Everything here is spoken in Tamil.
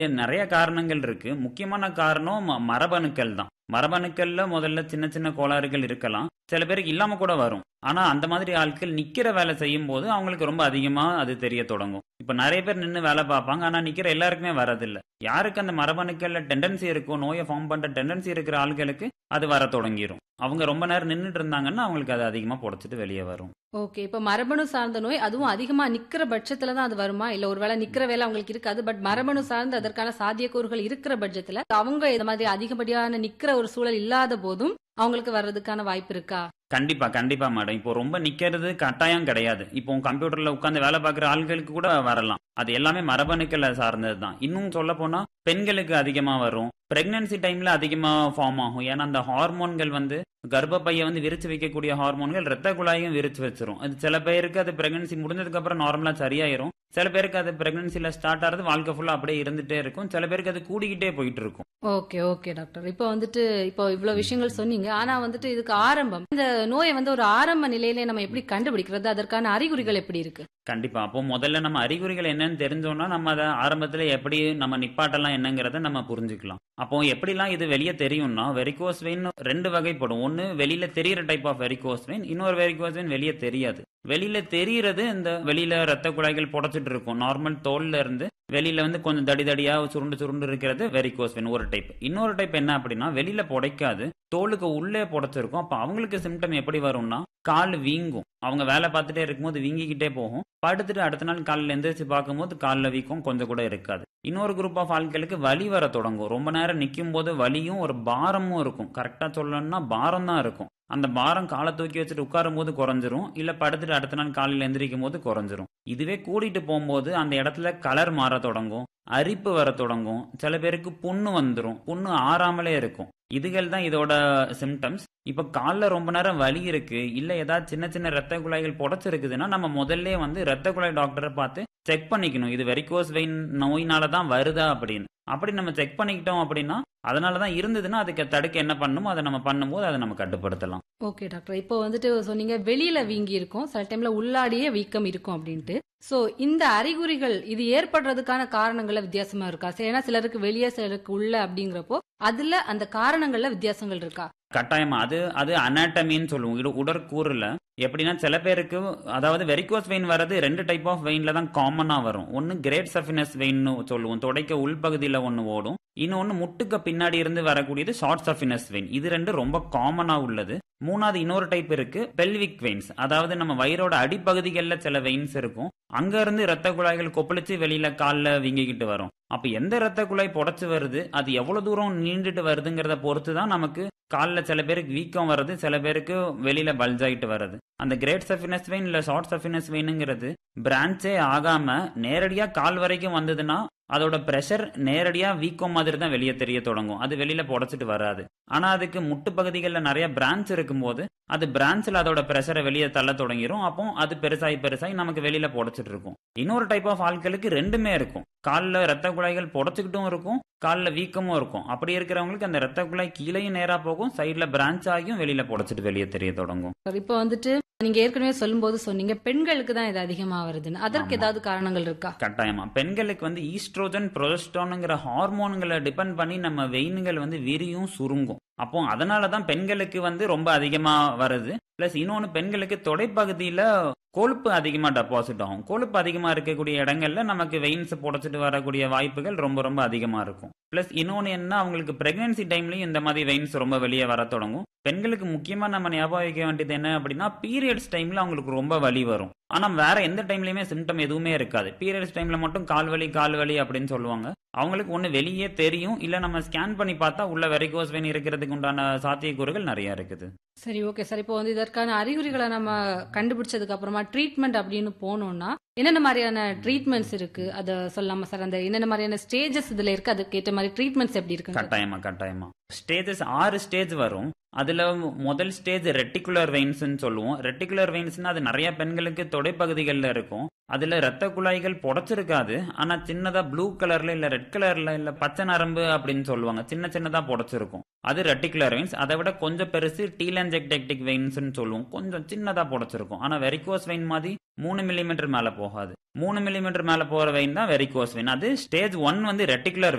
நிறைய காரணங்கள் இருக்கு முக்கியமான காரணம் ம- மரபணுக்கள் தான் மரபணுக்கள்ல முதல்ல சின்ன சின்ன கோளாறுகள் இருக்கலாம் சில பேருக்கு இல்லாம கூட வரும் ஆனா அந்த மாதிரி ஆட்கள் நிக்கிற வேலை செய்யும் போது அவங்களுக்கு ரொம்ப அதிகமா அது தெரிய தொடங்கும் இப்ப நிறைய பேர் நின்று வேலை பார்ப்பாங்க ஆனா நிக்கிற எல்லாருக்குமே வரதில்ல யாருக்கு அந்த மரபணுக்கள்ல டெண்டன்சி இருக்கோ நோயை ஃபார்ம் பண்ற டெண்டன்சி இருக்கிற ஆட்களுக்கு அது வர தொடங்கிரும் அவங்க ரொம்ப நேரம் நின்றுட்டு இருந்தாங்கன்னா அவங்களுக்கு அது அதிகமா புடைச்சிட்டு வெளியே வரும் ஓகே இப்ப மரபணு சார்ந்த நோய் அதுவும் அதிகமா நிக்கிற பட்சத்துல தான் அது வருமா இல்ல ஒருவேளை நிக்கிற வேலை அவங்களுக்கு இருக்காது பட் மரபணு சார்ந்து அதற்கான சாத்தியக்கூறுகள் இருக்கிற பட்சத்துல அவங்க இந்த மாதிரி அதிகப்படியான நிக்கிற ஒரு சூழல் இல்லாத போதும் அவங்களுக்கு வர்றதுக்கான வாய்ப்பு இருக்கா கண்டிப்பா கண்டிப்பா மேடம் இப்போ ரொம்ப நிக்கிறது கட்டாயம் கிடையாது இப்போ கம்ப்யூட்டர்ல உட்கார்ந்து வேலை பார்க்குற ஆட்களுக்கு கூட வரலாம் அது எல்லாமே மரபணுக்களை சார்ந்தது தான் இன்னும் சொல்ல போனா பெண்களுக்கு அதிகமா வரும் பிரெக்னன்சி டைம்ல அதிகமா ஃபார்ம் ஆகும் ஏன்னா அந்த ஹார்மோன்கள் வந்து கர்ப்பப்பையை வந்து விரிச்சு வைக்கக்கூடிய ஹார்மோன்கள் ரத்த குழாயும் விரிச்சு வச்சிரும் அது சில பேருக்கு அது பிரெக்னன்சி முடிஞ்சதுக்கு அப்புறம் நார்மலா சரியாயிரும் சில பேருக்கு அது பிரெக்னன்சில ஸ்டார்ட் ஆகிறது வாழ்க்கை ஃபுல்லா அப்படியே இருந்துட்டே இருக்கும் சில பேருக்கு அது கூடிக்கிட்டே போயிட்டு இருக்கும் ஓகே ஓகே டாக்டர் இப்போ வந்துட்டு இப்போ இவ்வளவு விஷயங்கள் சொன்னீங்க ஆனா வந்துட்டு இதுக்கு ஆரம்பம் இந்த நோயை வந்து ஒரு ஆரம்ப நிலையிலே நம்ம எப்படி கண்டுபிடிக்கிறது அதற்கான அறிகுறிகள் எப்படி இருக்கு கண்டிப்பா அப்போ முதல்ல நம்ம அறிகுறிகள் என்னன்னு தெரிஞ்சோம்னா நம்ம அதை ஆரம்பத்துல எப்படி நம்ம நிப்பாட்டலாம் என்னங்கிறத நம்ம புரிஞ்சுக்கலாம் அப்போ எப்படிலாம் இது வெளியே தெரியும்னா வெரிகோஸ் வெயின் ரெண்டு வகைப்படும் ஒன்னு வெளியில தெரியிற டைப் ஆஃப் வெரிகோஸ் வெயின் இன்னொரு வெரிகோஸ் வெயின் வெளியே தெரியாது வெளியில தெரியறது இந்த வெளியில ரத்த குழாய்கள் புடைச்சிட்டு இருக்கும் நார்மல் தோல்ல இருந்து வெளியில வந்து கொஞ்சம் தடி தடியா சுருண்டு சுருண்டு இருக்கிறது வெரிகோஸ் வெயின் ஒரு டைப் இன்னொரு டைப் என்ன அப்படின்னா வெளியில புடைக்காது தோலுக்கு உள்ளே புடைச்சிருக்கும் அப்ப அவங்களுக்கு சிம்டம் எப்படி வரும்னா கால் வீங்கும் அவங்க வேலை பார்த்துட்டே இருக்கும்போது வீங்கிக்கிட்டே போகும் படுத்துட்டு அடுத்த நாள் காலையில் எந்திரிச்சு பார்க்கும்போது காலில் வீக்கம் கொஞ்சம் கூட இருக்காது இன்னொரு குரூப் ஆஃப் ஆட்களுக்கு வலி வர தொடங்கும் ரொம்ப நேரம் நிற்கும் போது வலியும் ஒரு பாரமும் இருக்கும் கரெக்டாக சொல்லணும்னா பாரம் தான் இருக்கும் அந்த பாரம் காலை தூக்கி வச்சுட்டு உட்காரும் போது குறைஞ்சிரும் இல்ல படுத்துட்டு அடுத்த நாள் காலையில் எந்திரிக்கும் போது குறைஞ்சிரும் இதுவே கூட்டிட்டு போகும்போது அந்த இடத்துல கலர் மாற தொடங்கும் அரிப்பு வர தொடங்கும் சில பேருக்கு புண்ணு வந்துடும் புண்ணு ஆறாமலே இருக்கும் இதுகள் தான் இதோட சிம்டம்ஸ் இப்ப கால்ல ரொம்ப நேரம் வலி இருக்கு இல்ல ஏதாவது சின்ன சின்ன ரத்த குழாய்கள் புடைச்சிருக்குதுன்னா நம்ம முதல்ல வந்து ரத்த குழாய் டாக்டரை பார்த்து செக் பண்ணிக்கணும் இது வெரிகோஸ் வெயின் நோயினால தான் வருதா அப்படின்னு அப்படி நம்ம செக் பண்ணிக்கிட்டோம் அப்படின்னா அதனால தான் இருந்ததுன்னா அதுக்கு தடுக்க என்ன பண்ணணுமோ அதை நம்ம பண்ணும்போது அதை நம்ம கட்டுப்படுத்தலாம் ஓகே டாக்டர் இப்போ வந்துட்டு சொன்னீங்க வெளியில வீங்கி இருக்கும் சில டைம்ல உள்ளாடியே வீக்கம் இருக்கும் அப்படின்ட்டு சோ இந்த அறிகுறிகள் இது ஏற்படுறதுக்கான காரணங்கள்ல வித்தியாசமா இருக்கா சரி, ஏன்னா சிலருக்கு வெளியே சிலருக்கு உள்ள அப்படிங்கிறப்போ அதுல அந்த காரணங்கள்ல வித்தியாசங்கள் இருக்கா கட்டாயமா அது அது அனாட்டமின்னு சொல்லுவோம் இது உடற்கூறுல எப்படின்னா சில பேருக்கு அதாவது வெரிகோஸ் வெயின் வர்றது ரெண்டு டைப் ஆஃப் வெயின்ல தான் காமனா வரும் ஒன்னு கிரேட் சஃபினஸ் வெயின்னு சொல்லுவோம் தொடைக்க உள்பகுதியில ஒன்னு ஓடும் இன்னொன்னு முட்டுக்கு பின்னாடி இருந்து வரக்கூடியது ஷார்ட் சஃபினஸ் வெயின் இது ரெண்டு ரொம்ப காமனா உள்ளது மூணாவது இன்னொரு டைப் இருக்கு பெல்விக் வெயின்ஸ் அதாவது நம்ம வயிறோட அடிப்பகுதிகளில் சில வெயின்ஸ் இருக்கும் அங்க இருந்து ரத்த குழாய்கள் கொப்பளிச்சு வெளியில காலில் வீங்கிக்கிட்டு வரும் அப்ப எந்த ரத்த குழாய் புடைச்சு வருது அது எவ்வளவு தூரம் நீண்டுட்டு வருதுங்கிறத பொறுத்து தான் நமக்கு காலில் சில பேருக்கு வீக்கம் வருது சில பேருக்கு வெளியில பல்ஜ் ஆயிட்டு வருது அந்த கிரேட் சஃபினஸ் வெயின் இல்ல ஷார்ட் சஃபினஸ் வெயினுங்கிறது பிரான்ச்சே ஆகாம நேரடியா கால் வரைக்கும் வந்ததுன்னா அதோட பிரஷர் நேரடியா வீக்கம் மாதிரி தான் வெளியே தெரிய தொடங்கும் அது வெளியில புடைச்சிட்டு வராது ஆனா அதுக்கு முட்டு பகுதிகளில் நிறைய பிரான்ச் இருக்கும்போது அது பிரான்ச்ல அதோட பிரஷரை வெளியே தள்ள தொடங்கிரும் அப்போ அது பெருசாகி பெருசாகி நமக்கு வெளியில புடைச்சிட்டு இருக்கும் இன்னொரு டைப் ஆஃப் ஆட்களுக்கு ரெண்டுமே இருக்கும் காலில் ரத்த குழாய்கள் புடைச்சிக்கிட்டும் இருக்கும் காலில் வீக்கமும் இருக்கும் அப்படி இருக்கிறவங்களுக்கு அந்த ரத்த குழாய் கீழேயும் நேரா போகும் சைட்ல பிரான்ச் ஆகியும் வெளியில புடைச்சிட்டு வெளியே தெரிய தொடங்கும் இப்போ வந்துட்டு நீங்க ஏற்கனவே சொல்லும்போது சொன்னீங்க பெண்களுக்கு தான் இது அதிகமா வருதுன்னு அதற்கு ஆமா. ஏதாவது காரணங்கள் இருக்கா கட்டாயமா பெண்களுக்கு வந்து ஈஸ்ட்ரோஜன் ப்ரொஜஸ்ட்ரானுங்கிற ஹார்மோன்களை டிபெண்ட் பண்ணி நம்ம வெயின்கள் வந்து விரியும் சுருங்கும் அப்போ அதனால தான் பெண்களுக்கு வந்து ரொம்ப அதிகமா வருது பிளஸ் இன்னொன்று பெண்களுக்கு தொடைப்பகுதியில கொழுப்பு அதிகமா டெபாசிட் ஆகும் கொழுப்பு அதிகமா இருக்கக்கூடிய இடங்கள்ல நமக்கு வெயின்ஸ் புடைச்சிட்டு வரக்கூடிய வாய்ப்புகள் ரொம்ப ரொம்ப அதிகமா இருக்கும் பிளஸ் இன்னொன்று என்ன அவங்களுக்கு பிரெக்னன்சி டைம்லயும் இந்த மாதிரி வெயின்ஸ் ரொம்ப வெளியே வர தொடங்கும் பெண்களுக்கு முக்கியமா நம்ம ஞாபகம் வைக்க வேண்டியது என்ன அப்படின்னா பீரியட்ஸ் டைம்ல அவங்களுக்கு ரொம்ப வலி வரும் ஆனா வேற எந்த டைம்லயுமே சிம்டம் எதுவுமே இருக்காது பீரியட்ஸ் டைம்ல மட்டும் கால் வலி கால் வலி அப்படின்னு சொல்லுவாங்க அவங்களுக்கு ஒண்ணு வெளியே தெரியும் இல்ல நம்ம ஸ்கேன் பண்ணி பார்த்தா உள்ள வெரிகோஸ் வெயின் இருக்கிறதுக்கு உண்டான சாத்தியக்கூறுகள் நிறைய இருக்குது சரி ஓகே சார் இப்போ வந்து இதற்கான அறிகுறிகளை நம்ம கண்டுபிடிச்சதுக்கு அப்புறமா ட்ரீட்மெண்ட் அப்படின்னு போனோம்னா என்னென்ன மாதிரியான ட்ரீட்மெண்ட்ஸ் இருக்கு அதை சொல்லாமா சார் அந்த என்னென்ன மாதிரியான ஸ்டேஜஸ் இதுல இருக்கு அதுக்கு ஏற்ற மாதிரி ட்ரீட்மெண்ட்ஸ் எப்படி இருக்கு கட்டாயமா கட்டாயமா ஸ்டேஜஸ் ஆறு ஸ்டேஜ் வரும் அதுல முதல் ஸ்டேஜ் ரெட்டிகுலர் வெயின்ஸ்னு சொல்லுவோம் ரெட்டிகுலர் வெயின்ஸ்னா அது நிறைய பெண்களுக்கு தொடைப்பகுதிகளில் இருக்கும் அதுல ரத்த குழாய்கள் புடைச்சிருக்காது ஆனா சின்னதா ப்ளூ கலர்ல இல்ல ரெட் கலர்ல இல்ல பச்சை நரம்பு அப்படின்னு சொல்லுவாங்க சின்ன சின்னதா புடைச்சிருக்கும் அது ரெட்டிகுலர் வெயின்ஸ் அதை விட கொஞ்சம் பெருசு டீலன்ஜெக்டெக்டிக் வெயின்ஸ்னு சொல்லுவோம் கொஞ்சம் சின்னதா புடைச்சிருக்கும் ஆனா வெரிகோஸ் வெயின் மாதிரி மூணு மில்லிமீட்டர் மேல போகாது மூணு மில்லிமீட்டர் மேல போற வெயின் தான் வெரிகோஸ் வெயின் அது ஸ்டேஜ் ஒன் வந்து ரெட்டிகுலர்